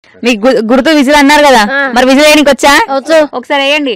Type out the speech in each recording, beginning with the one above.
మీకు గు- గుర్తు విజిల్ అన్నారు కదా మరి విజిల్ వేయడానికి వచ్చా వచ్చు ఒకసారి వేయండి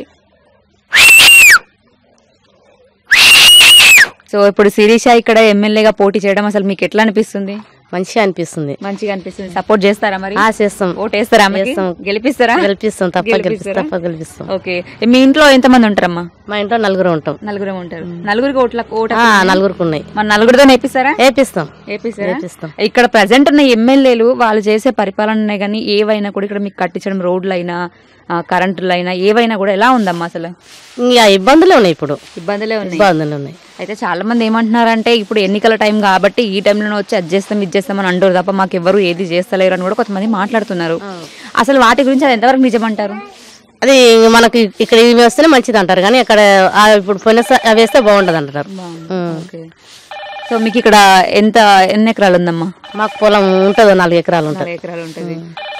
సో ఇప్పుడు శిరీష ఇక్కడ ఎమ్మెల్యేగా పోటీ చేయడం అసలు మీకు ఎట్లా అనిపిస్తుంది మంచిగా అనిపిస్తుంది మంచిగా అనిపిస్తుంది సపోర్ట్ చేస్తారా మరి ఆ చేస్తాం ఓటేస్తారా ఆమెకి? చేస్తాం. గెలిపిస్తారా గెలిపిస్తాం తప్ప గెలిపిస్తాం గెలిపిస్తారా? తప్ప గెలిపిస్తాం ఓకే మీ ఇంట్లో ఎంత మంది ఉంటారమ్మా మా ఇంట్లో నలుగురు ఉంటాం నలుగురు ఉంటారు నలుగురికి ఓట్ల ఓట ఆ, నలుగురికి ఉన్నాయి మన నలుగురితో నేర్పిస్తారా వేపిస్తాం ఏపీసారా వేపిస్తాం ఇక్కడ ప్రజెంట్ ఉన్న ఎమ్మెల్యేలు వాళ్ళు చేసే పరిపాలన కానీ ఏవైనా కూడా ఇక్కడ మీకు కట్టించడం రోడ్లు అయినా ఆ, కరెంటులు అయినా ఏవైనా కూడా ఎలా ఉందమ్మా అసలు ఇంకా ఇబ్బందులే ఉన్నాయి ఇప్పుడు ఇబ్బందులే ఉన్నాయి ఇబ్బందులు ఉన్నాయి అయితే చాలా మంది ఏమంటున్నారంటే ఇప్పుడు ఎన్నికల టైం కాబట్టి ఈ టైంలో వచ్చి అది చేస్తాం ఇది చేస్తాం అని అంటారు తప్ప మాకు ఎవరు ఏది చేస్తలేరు అని కూడా కొంతమంది మాట్లాడుతున్నారు అసలు వాటి గురించి అది ఎంతవరకు నిజమంటారు అది మనకి ఇక్కడ ఇవి వస్తేనే మంచిది అంటారు కానీ అక్కడ ఆ ఇప్పుడు పోయిన స- అవి వేస్తే బాగుంటది అంటారు ఉం. ఓకే సో మీకు ఇక్కడ ఎంత ఎన్ని ఎకరాలు ఉందమ్మా మాకు పొలం ఉంటుంది నాలుగు ఎకరాలు ఉంటుంది నాలుగు ఎకరాలు ఉంటుంది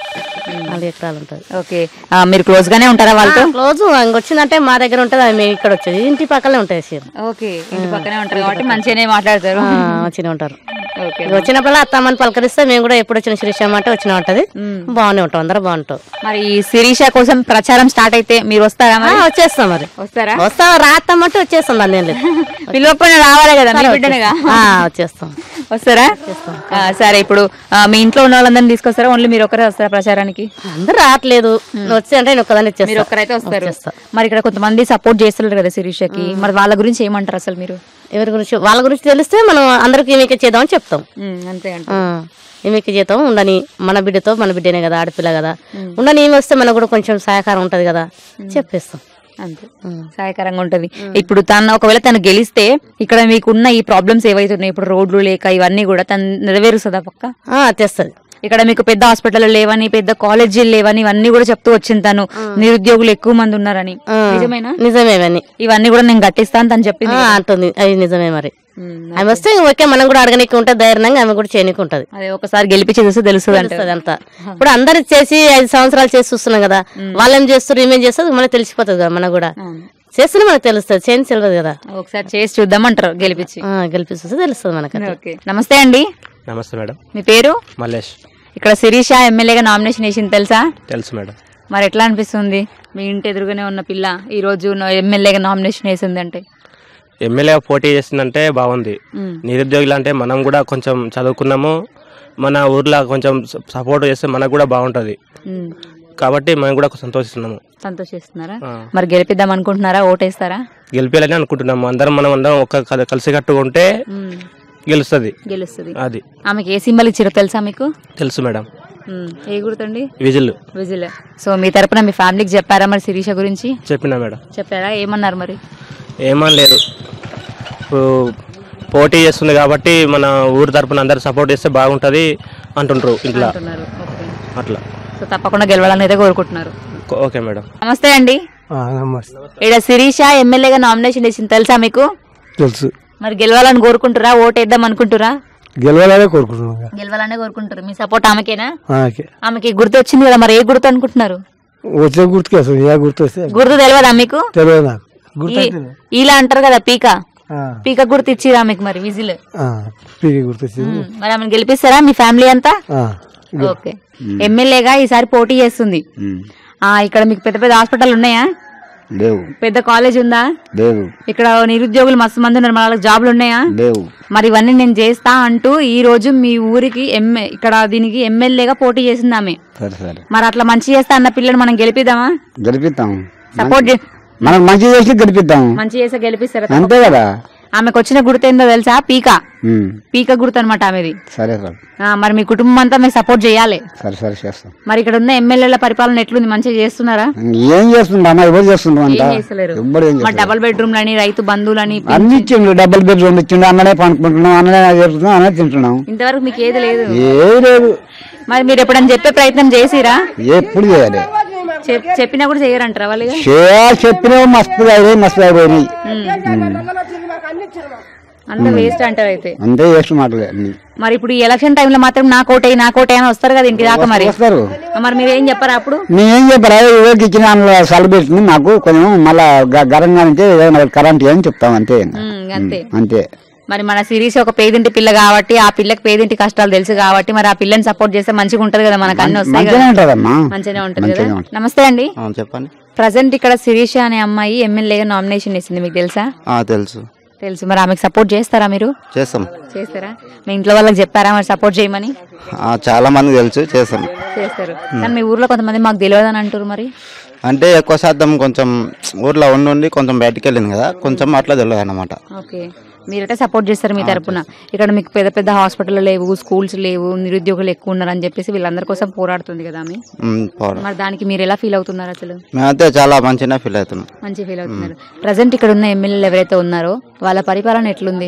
నాలుగు ఎకరాలు ఉంటుంది ఓకే ఆ, మీరు క్లోజ్ గానే ఉంటారా వాళ్ళతో క్లోజ్ వచ్చిందంటే మా దగ్గర ఉంటుంది అది మేము ఇక్కడ వచ్చేది ఇంటి పక్కనే ఉంటాయి సీరు ఓకే ఇంటి పక్కనే ఉంటారు కాబట్టి మంచిగానే మాట్లాడతారు మంచిగా ఉంటారు ఓకే ఇక వచ్చినప్పుడల్లా అత్తమ్మని పలకరిస్తే మేము కూడా ఎప్పుడు వచ్చిన శ్రీశమ్మ అంటే వచ్చిన ఉంటది బాగానే ఉంటాం అందరూ బాగుంటాం మరి ఈ శిరీష కోసం ప్రచారం స్టార్ట్ అయితే మీరు వస్తారా ఆ, మరి వచ్చేస్తాం మరి వస్తారా వస్తాం రాత్తమ్మంటే వచ్చేస్తాం దాన్ని ఏం లేదు పిలువకపోయినా రావాలి కదా మీ బిడ్డనేగా ఆ, వచ్చేస్తాం వస్తారా ఆ, సరే ఇప్పుడు ఆ, మీ ఇంట్లో ఉన్న వాళ్ళందరినీ తీసుకొస్తారా ఓన్లీ మీరు ఒకరే వస్తారా ప్రచారానికి అందరూ రావట్లేదు నువ్వు వచ్చి అంటే నేను ఒక్కదాన్ని మీరు వచ్చేస్తా ఒక్కరైతే వస్తారు వచ్చేస్తా. మరి ఇక్కడ కొంతమంది సపోర్ట్ చేస్తున్నారు కదా శిరీషకి మరి వాళ్ళ గురించి ఏమంటారు అసలు మీరు ఎవరి గురించి వాళ్ళ గురించి తెలిస్తే మనం అందరికి ఈమెకి చేద్దామని చెప్తాం అంతే అంట ఆ, ఈమెకి చేద్దాం ఉండని మన బిడ్డతో మన బిడ్డనే కదా ఆడపిల్ల కదా ఉండని ఈమె వస్తే మనకు కూడా కొంచెం సహకారం ఉంటది కదా చెప్పేస్తాం అంతే సహాయకరంగా ఉంటది ఇప్పుడు తను ఒకవేళ తను గెలిస్తే ఇక్కడ మీకున్న ఈ ప్రాబ్లమ్స్ ఏవైతే ఉన్నాయో ఇప్పుడు రోడ్లు లేక ఇవన్నీ కూడా తను నెరవేరుస్తుందా పక్క ఆ, తెస్తది ఇక్కడ మీకు పెద్ద హాస్పిటల్ లేవని పెద్ద కాలేజీలు లేవని ఇవన్నీ కూడా చెప్తూ వచ్చింది తను నిరుద్యోగులు ఎక్కువ మంది ఉన్నారని ఆ, నిజమేనా నిజమే ఇవన్నీ ఇవన్నీ కూడా నేను కట్టిస్తాను తను చెప్పింది ఆ, అంటుంది అది నిజమే మరి ఉమ్, ఆమె వస్తే ఓకే మనం కూడా అడగనీకి ఉంటుంది ధైర్యంగా ఆమె కూడా చేయనీకి ఉంటది అదే ఒకసారి గెలిపించి చూస్తే తెలుస్తుంది అంటే తెలుస్తుంది అంతా ఇప్పుడు అందరు చేసి ఐదు సంవత్సరాలు చేసి చూస్తున్నాం కదా వాళ్ళేం చేస్తారు ఏమేం చేస్తారు మనకు తెలిసిపోతుంది కదా మనకు కూడా చేస్తేనే మనకు తెలుస్తుంది చేయని తెలియదు కదా ఒకసారి చేసి చూద్దామంటారు గెలిపించి ఆ, గెలిపిస్తే తెలుస్తుంది మనకు అది. ఓకే నమస్తే అండి నమస్తే మేడం మీ పేరు మల్లేష్ ఇక్కడ శిరీష ఎమ్మెల్యేగా నామినేషన్ వేసింది తెలుసా తెలుసు మేడం మరి ఎట్లా అనిపిస్తుంది మీ ఇంటి ఎదురుగానే ఉన్న పిల్ల ఈ రోజు నా- ఎమ్మెల్యేగా నామినేషన్ వేసింది అంటే ఎమ్మెల్యే పోటీ చేసిందంటే బాగుంది ఉమ్. నిరుద్యోగులు అంటే మనం కూడా కొంచెం చదువుకున్నాము మన ఊర్లో కొంచెం సపోర్ట్ చేస్తే మనకు కూడా బాగుంటుంది ఉమ్. కాబట్టి మనం కూడా సంతోషిస్తున్నాము సంతోషిస్తున్నారా ఆ. మరి గెలిపిద్దాం అనుకుంటున్నారా ఓటేస్తారా గెలిపేయాలని అనుకుంటున్నాము అందరం మనం అందరం ఒక కల- కలిసికట్టుగా ఉంటే ఉమ్. గెలుస్తుంది గెలుస్తుంది అది ఆమెకి ఏ సింబల్ ఇచ్చారో తెలుసా మీకు తెలుసు మేడం ఉమ్. ఏ గుర్తండి విజిల్ విజిల్ సో మీ తరపున మీ ఫ్యామిలీకి చెప్పారా మరి శిరీష గురించి చెప్పినా మేడం చెప్పారా ఏమన్నారు మరి ఏమని లేదు ఇప్పుడు పోటీ చేస్తుంది కాబట్టి మన ఊరు తరపున అందరు సపోర్ట్ చేస్తే బాగుంటుంది అంటుండ్రు ఇంట్లో అంటున్నారు ఓకే అట్లా సో తప్పకుండా గెలవాలని అయితే కోరుకుంటున్నారు ఓకే మేడం నమస్తే అండి నమస్తే ఇక్కడ శిరీష ఎమ్మెల్యేగా నామినేషన్ వేసింది తెలుసా మీకు తెలుసు మరి గెలవాలని కోరుకుంటురా ఓటేద్దాం అనుకుంటురా గెలవాలనే కోరుకుంటున్నాం ఇక. గెలవాలనే కోరుకుంటారు మీ సపోర్ట్ ఆమెకేనా ఆమెకి ఆమెకి గుర్తు వచ్చింది కదా మరి ఏ గుర్తు అనుకుంటున్నారు వచ్చే గుర్తుకే వస్తుంది ఏ గుర్తు వస్తే గుర్తు తెలియదా మీకు తెలియదు నాకు గుర్తు ఈ- అయితే ఇలా అంటారు కదా పీక ఆ, పీక గుర్తు ఇచ్చిరా మీకు మరి విజిల్ ఆ, పీకి గుర్తు వచ్చింది మరి ఆమెను గెలిపిస్తారా మీ ఫ్యామిలీ అంతా ఆ, ఓకే ఎమ్మెల్యేగా ఈసారి పోటీ చేస్తుంది ఆ ఇక్కడ మీకు పెద్ద పెద్ద హాస్పిటల్ ఉన్నాయా లేవు పెద్ద కాలేజ్ ఉందా లేవు ఇక్కడ నిరుద్యోగులు మస్తు మంది ఉన్నారు మన వాళ్ళకి జాబులు ఉన్నాయా లేవు మరి ఇవన్నీ నేను చేస్తా అంటూ ఈ రోజు మీ ఊరికి ఎమ్మె ఇక్కడ దీనికి ఎమ్మెల్యేగా పోటీ చేసింది ఆమె సరే సరే మరి అట్లా మంచి చేస్తా అన్న పిల్లని మనం గెలిపిద్దామా గెలిపిస్తాం సపోర్ట్ చే- మనకు మంచి చేసి గెలిపిద్దాం మంచి చేస్తే గెలిపిస్తారా అంతే కదా ఆమెకు వచ్చిన గుర్తు ఏందో తెలుసా పీక ఉమ్, పీక గుర్తు అనమాట ఆమెది సరే సార్ ఆ, మరి మీ కుటుంబం అంతా మీకు సపోర్ట్ చేయాలి సరే సరే చేస్తాం మరి ఇక్కడ ఉన్న ఎమ్మెల్యేల పరిపాలన ఎట్లుంది మంచిగా చేస్తున్నారా ఏం చేస్తుండ్రు అన్న ఎవరు చేస్తుండ్రు అంట ఏం చేస్తలేరు ఎవ్వరు ఏం మరి చేస్తారు డబల్ బెడ్రూమ్ లని రైతు బంధువులని అన్ని ఇచ్చిండు డబుల్ బెడ్రూమ్ ఇచ్చిండు అన్ననే పండుకుంటున్నాం అన్ననే చేస్తున్నాం అన్ననే తింటున్నాం ఇంతవరకు మీకు ఏది లేదు ఏ లేదు మరి మీరు ఎప్పుడైనా చెప్పే ప్రయత్నం చేసిరా ఎప్పుడు చేయాలి చెప్- చెప్పినా కూడా చేయరంటారా వాళ్ళు ఇక? చేయాలి చెప్పినవి మస్తు అయిపోయి మస్తు అయిపోయినాయి అంత వేస్ట్ అంటారు అయితే అంతే చేస్తు మాటలే అన్ని మరి ఇప్పుడు ఈ ఎలక్షన్ టైంలో మాత్రం నా కోటే నా కోటే అని వస్తారు కదా ఇంటి దాకా మరి వస్తారు మరి మీరు ఏం చెప్పారా అప్పుడు నేనేం చెప్పరా ఎవరికి ఇచ్చిన అందులో సల పెట్టింది మాకు కొంచెం మళ్ళా గ- గరంగా నుంచి ఏదైనా కరెంట్ అని చెప్తాం అంతే ఉమ్, అంతే అంతే మరి మన సిరీస్ ఒక పేదింటి పిల్ల కాబట్టి ఆ పిల్లకి పేదింటి కష్టాలు తెలుసు కాబట్టి మరి ఆ పిల్లని సపోర్ట్ చేస్తే మంచిగా ఉంటది కదా మనకు అన్ని వస్తాయి మంచిగానే కదా ఉంటదమ్మా మంచిగానే ఉంటది మంచిగానే కదా ఉంటది. నమస్తే అండి అవును చెప్పండి ప్రజెంట్ ఇక్కడ శిరీష అనే అమ్మాయి ఎమ్మెల్యేగా నామినేషన్ ఇస్తుంది మీకు తెలుసా ఆ, తెలుసు తెలుసు మరి ఆమెకు సపోర్ట్ చేస్తారా మీరు చేస్తాం చేస్తారా మీ ఇంట్లో వాళ్ళకి చెప్పారా మరి సపోర్ట్ చేయమని ఆ, చాలా మంది తెలుసు చేస్తాం చేస్తారు కానీ మీ ఊర్లో కొంతమంది మాకు తెలియదు అని అంటారు మరి అంటే ఎక్కువ శాతం కొంచెం ఊర్లో ఉండి ఉండి కొంచెం బయటికి వెళ్ళింది కదా కొంచెం అట్లా తెలియదు అన్నమాట ఓకే మీరైతే సపోర్ట్ చేస్తారు మీ తరపున ఇక్కడ మీకు పెద్ద పెద్ద హాస్పిటల్ లేవు స్కూల్స్ లేవు నిరుద్యోగులు ఎక్కువ ఉన్నారని చెప్పేసి వీళ్ళందరి కోసం పోరాడుతుంది కదా ఆమె ఉమ్, పోవడం మరి దానికి మీరు ఎలా ఫీల్ అవుతున్నారు అసలు మేమైతే చాలా మంచిగా ఫీల్ అవుతున్నాం మంచి ఫీల్ అవుతున్నారు ప్రజెంట్ ఇక్కడ ఉన్న ఎమ్మెల్యేలు ఎవరైతే ఉన్నారో వాళ్ళ పరిపాలన ఎట్లుంది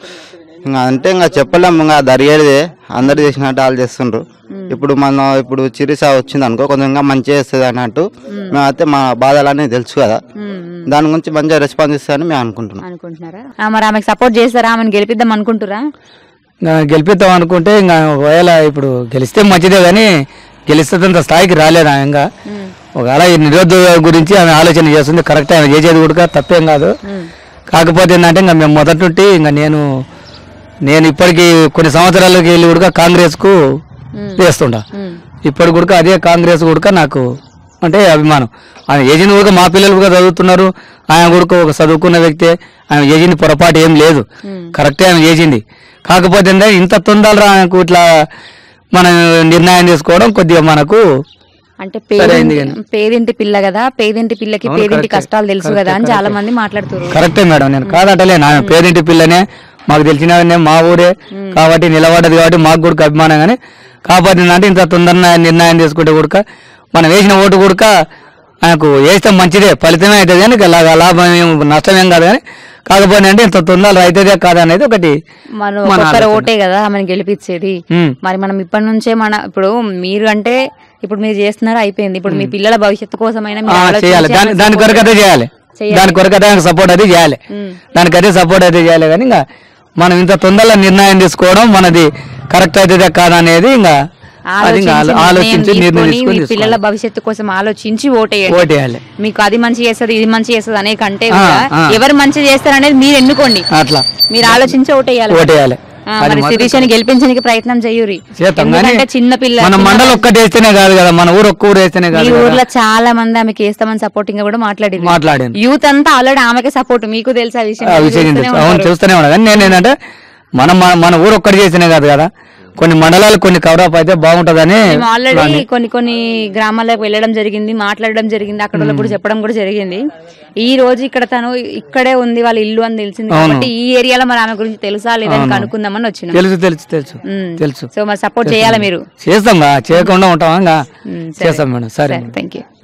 ఇంకా అంటే ఇంకా చెప్పలేము ఇంకా జరిగేది అందరు చేసినట్టు వాళ్ళు చేస్తుండ్రు ఇప్పుడు మనం ఇప్పుడు చిరిసా వచ్చింది అనుకో కొంచెం ఇంకా మంచిగా చేస్తుంది అన్నట్టు మేమైతే మా బాధలన్నీ తెలుసు కదా మ్మ్. దాని గురించి మంచిగా రెస్పాన్స్ ఇస్తారని మేము అనుకుంటున్నాం అనుకుంటున్నారా ఆ, మరి ఆమెకు సపోర్ట్ చేస్తారా ఆమెను గెలిపిద్దాం అనుకుంటురా ఇంకా గెలిపిద్దాం అనుకుంటే ఇంకా ఒకవేళ ఇప్పుడు గెలిస్తే మంచిదే కానీ గెలిస్తేంత స్థాయికి రాలేదు ఆమె ఇంకా ఒకవేళ ఈ నిరుద్యోగ గురించి ఆమె ఆలోచన చేస్తుంది కరెక్ట్ ఆమె చేసేది కూడా తప్పేం కాదు కాకపోతే ఏంటంటే ఇంకా మేము మొదటి నుండి ఇంకా నేను నేను ఇప్పటికి కొన్ని సంవత్సరాలకి వెళ్ళి కూడా కాంగ్రెస్కు వేస్తుండా ఇప్పటి కూడా అదే కాంగ్రెస్ కూడా నాకు అంటే అభిమానం ఆయన ఏజెంట్ కూడా మా పిల్లలు కూడా చదువుతున్నారు ఆయన కూడా ఒక చదువుకున్న వ్యక్తే ఆయన ఏజెంట్ పొరపాటు ఏం లేదు కరెక్టే ఆయన ఏజింది కాకపోతే ఏంటంటే ఇంత తొందరగా ఆయనకు ఇట్లా మనం నిర్ణయం తీసుకోవడం కొద్దిగా మనకు అంటే సరైంది పేదింటి పేదింటి పిల్ల కదా పేదింటి పిల్లకి పేదింటి కష్టాలు తెలుసు కదా అని చాలా మంది మాట్లాడుతారు కరెక్టే మేడం నేను కాదటలే నా పేదింటి పిల్లనే మాకు తెలిసిన మా ఊరే కాబట్టి నిలబడ్డది కాబట్టి మాకు కూడా అభిమానం కానీ కాకపోతే ఏంటంటే ఇంత తొందరగా నిర్ణయం తీసుకుంటే కూడా మనం వేసిన ఓటు కూడా ఆయనకు వేస్తే మంచిదే ఫలితమే అవుతుంది కానీ ఇక లా- లాభం ఏం నష్టమేం కాదు కానీ కాకపోతే అంటే ఇంత తొందరగా అవుతుందే కాదనేది ఒకటి మనం మన ఒక్కొక్కరు ఆలోచన. ఓటే కదా ఆమెను గెలిపించేది ఉమ్. మరి మనం ఇప్పటి నుంచే మన ఇప్పుడు మీరు అంటే ఇప్పుడు మీరు చేస్తున్నారు అయిపోయింది ఇప్పుడు మీ పిల్లల భవిష్యత్తు కోసమైనా మీరు ఆ, ఆలోచించి చేయాలి దాని ఆమెను దాని support కొరకు అదే చేయాలి చేయాలి. దాని కొరకు అదే సపోర్ట్ అది చేయాలి ఉమ్. దానికి అదే సపోర్ట్ అయితే చేయాలి కానీ ఇంకా మనం ఇంత తొందరగా నిర్ణయం తీసుకోవడం మనది కరెక్ట్ అవుతుందే కాదా అనేది ఇంకా అది ఇంకా ఆలో- ఆలోచించి నిర్ణయం తీసుకొని మీ తీసుకొని పిల్లల తీసుకోవాలి. భవిష్యత్తు కోసం ఆలోచించి ఓటేయండి ఓటేయాలి మీకు అది మంచి చేస్తుంది ఇది మంచి చేస్తుంది అనే కంటే ఆ, కూడా ఆ. ఎవరు మంచి చేస్తారు అనేది మీరు ఎన్నుకోండి అట్లా మీరు ఆలోచించి ఓటేయాలి ఓటేయాలి ఆ, అది మరి మాత్రం శిరీషని గెలిపించడానికి ప్రయత్నం చెయ్యూరి చేస్తాం కానీ ఎందుకంటే చిన్న పిల్ల మన చిన్న- మండలం ఒక్కటి వేస్తేనే కాదు కదా మన ఊరు ఒక్క ఊరు వేస్తేనే మీ కాదు కదా. ఊర్లో చాలా మంది ఆమెకి వేస్తామని సపోర్టింగ్ గా కూడా మాట్లాడింది మాట్లాడాను యూత్ అంతా ఆల్రెడీ ఆమెకే సపోర్ట్ మీకు తెలుసా ఆ విషయం ఆ మీరు విషయం చూస్తూనే తెలుసు అవును ఉంటారు. చూస్తూనే ఉన్నా కానీ నేను ఏంటంటే మనం మన- మన ఊరు ఒక్కటి చేస్తేనే కాదు కదా కొన్ని మండలాలు కొన్ని కవరప్ అయితే బాగుంటదని మేము ఆల్రెడీ కొన్ని కొన్ని గ్రామాలకు వెళ్ళడం జరిగింది మాట్లాడడం జరిగింది అక్కడ వాళ్ళకి కూడా చెప్పడం కూడా జరిగింది ఈ రోజు ఇక్కడ తను ఇక్కడే ఉంది వాళ్ళ ఇల్లు అని తెలిసింది కాబట్టి ఈ ఏరియాలో మరి ఆమె గురించి తెలుసా లేదని కనుక్కుందామని వచ్చినాం తెలుసు తెలుసు తెలుసు ఉమ్. తెలుసు సో మరి సపోర్ట్ చేయాలి మీరు చేస్తాం కా చేయకుండా ఉంటాం ఇంకా ఉమ్, చేస్తాం మేడం సరే థ్యాంక్ యూ